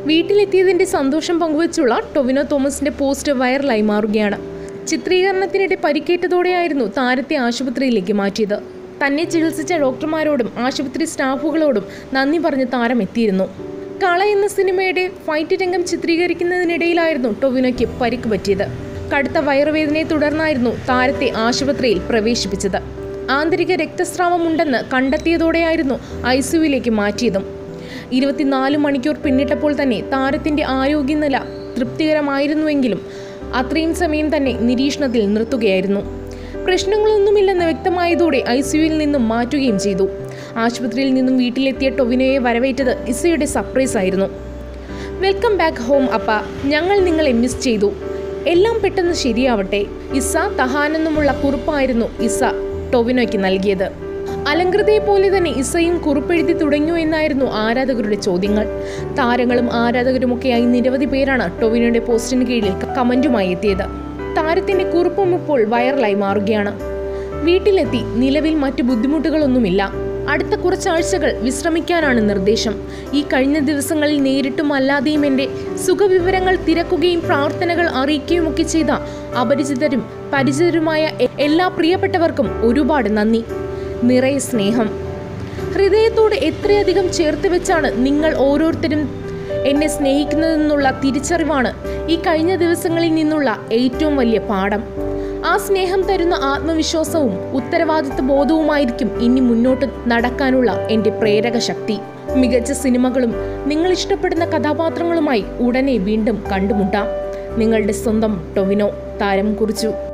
വീട്ടിലെത്തിയതിന്റെ സന്തോഷം പങ്കുവച്ചുള്ള ടൊവിനോ തോമസിന്റെ പോസ്റ്റ് വൈറലായി മാറുകയാണ് ചിത്രീകരണത്തിനിടെ പരിക്കേറ്റതോടെയായിരുന്നു താരത്തെ ആശുപത്രിയിലേക്ക് മാറ്റിയത് തന്നെ ചികിത്സിച്ച ഡോക്ടർമാരോടും ആശുപത്രി സ്റ്റാഫുകളോടും നന്ദി പറഞ്ഞ് താരം എത്തിയിരുന്നു കള എന്ന സിനിമയുടെ ഫൈറ്റ് രംഗം ചിത്രീകരിക്കുന്നതിനിടയിലായിരുന്നു ടൊവിനോയ്ക്ക് പരിക്ക് പറ്റിയത് കടുത്ത വയറുവേദനയെ തുടർന്നായിരുന്നു താരത്തെ ആശുപത്രിയിൽ പ്രവേശിപ്പിച്ചത് ആന്തരിക രക്തസ്രാവമുണ്ടെന്ന് കണ്ടെത്തിയതോടെയായിരുന്നു ഐ സിയുവിലേക്ക് മാറ്റിയതും ഇരുപത്തിനാല് മണിക്കൂർ പിന്നിട്ടപ്പോൾ തന്നെ താരത്തിന്റെ ആരോഗ്യനില തൃപ്തികരമായിരുന്നുവെങ്കിലും അത്രയും സമയം തന്നെ നിരീക്ഷണത്തിൽ നിർത്തുകയായിരുന്നു പ്രശ്നങ്ങളൊന്നുമില്ലെന്ന് വ്യക്തമായതോടെ ഐ സിയുവിൽ നിന്നും മാറ്റുകയും ചെയ്തു ആശുപത്രിയിൽ നിന്നും വീട്ടിലെത്തിയ ടൊവിനോയെ വരവേറ്റത് ഇസയുടെ സർപ്രൈസ് ആയിരുന്നു വെൽക്കം ബാക്ക് ഹോം അപ്പ ഞങ്ങൾ നിങ്ങളെ മിസ് ചെയ്തു എല്ലാം പെട്ടെന്ന് ശരിയാവട്ടെ ഇസ തഹാനെന്നുമുള്ള കുറിപ്പായിരുന്നു ഇസ ടൊവിനോയ്ക്ക് നൽകിയത് അലങ്കൃതയെ പോലെ തന്നെ ഇസയും കുറിപ്പെഴുതി തുടങ്ങിയോ എന്നായിരുന്നു ആരാധകരുടെ ചോദ്യങ്ങൾ താരങ്ങളും ആരാധകരുമൊക്കെയായി നിരവധി പേരാണ് ടൊവിനോയുടെ പോസ്റ്റിന് കീഴിൽ കമന്റുമായി എത്തിയത് താരത്തിന്റെ കുറിപ്പും ഇപ്പോൾ വൈറലായി മാറുകയാണ് വീട്ടിലെത്തി നിലവിൽ മറ്റു ബുദ്ധിമുട്ടുകളൊന്നുമില്ല അടുത്ത കുറച്ചാഴ്ചകൾ വിശ്രമിക്കാനാണ് നിർദ്ദേശം ഈ കഴിഞ്ഞ ദിവസങ്ങളിൽ നേരിട്ടും അല്ലാതെയും എൻ്റെ സുഖവിവരങ്ങൾ തിരക്കുകയും പ്രാർത്ഥനകൾ അറിയിക്കുകയും ഒക്കെ ചെയ്ത അപരിചിതരും പരിചിതരുമായ എ- എല്ലാ പ്രിയപ്പെട്ടവർക്കും ഒരുപാട് നന്ദി നിറയെ സ്നേഹം ഹൃദയത്തോട് എത്രയധികം ചേർത്ത് വെച്ചാണ് നിങ്ങൾ ഓരോരുത്തരും എന്നെ സ്നേഹിക്കുന്നതെന്നുള്ള തിരിച്ചറിവാണ് ഈ കഴിഞ്ഞ ദിവസങ്ങളിൽ നിന്നുള്ള ഏറ്റവും വലിയ പാഠം ആ സ്നേഹം തരുന്ന ആത്മവിശ്വാസവും ഉത്തരവാദിത്വ ബോധവുമായിരിക്കും ഇനി മുന്നോട്ട് നടക്കാനുള്ള എൻ്റെ പ്രേരക ശക്തി മികച്ച സിനിമകളും നിങ്ങൾ ഇഷ്ടപ്പെടുന്ന കഥാപാത്രങ്ങളുമായി ഉടനെ വീണ്ടും കണ്ടുമുട്ടാം നിങ്ങളുടെ സ്വന്തം ടൊവിനോ താരം കുറിച്ചു